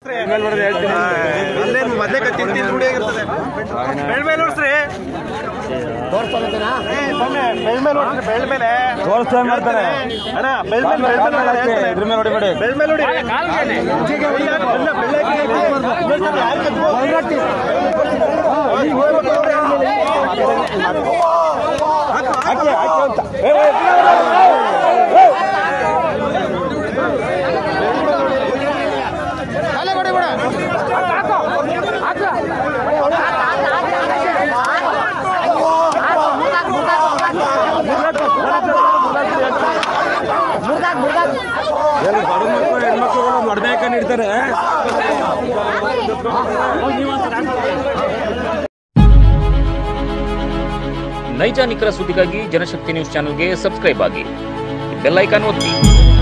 ಅಲ್ಲೇನು ಮೊದಲೇ ಕತ್ತಿನ ತಿಂದು ರೂಢಿಯಾಗಿರ್ತದೆ ಬೆಳ್ಮೇಲೆ ನೋಡ್ಸ್ರಿ ಬೆಳ್ಮೇಲೆ ನೋಡ್ಸ್ರಿ ಬೆಳ್ಮೇಲೆ ತೋರಿಸ್ತಾ ಮಾಡ್ತಾರೆ ಅಣ್ಣ ಬೆಳ್ಮೇಲೆ ಬೆಳ್ಮೇಲೆ ಇದ್ರ ಮೇಲೆ ಹೊಡಿಬೇಡಿ ಬೆಳ್ಮೇಲೆ ನೋಡಿ ಅಲ್ಲ, ಬೆಳ್ಳೆ ಹಾಕಿ ಇನ್ನೊಂದ್ಸಲ ಯಾರ್ ಕತ್ಬೋದು? ಹಾಕಿ ಹಾಕಿ ಅಂತ ಏ, ಏ, ಎಲ್ಲಿ ಬಡ ಮಕ್ಕಳು ಹೆಣ್ಮಕ್ಳುಗಳು ಹೊಡೆದಾಕ ನೀಡ್ತಾರೆ ನೈಜ ನಿಖರ ಸುದ್ದಿಗಾಗಿ ಜನಶಕ್ತಿ ನ್ಯೂಸ್ ಚಾನೆಲ್ಗೆ ಸಬ್ಸ್ಕ್ರೈಬ್ ಆಗಿ ಬೆಲ್ ಐಕಾನ್ ಒತ್ತಿ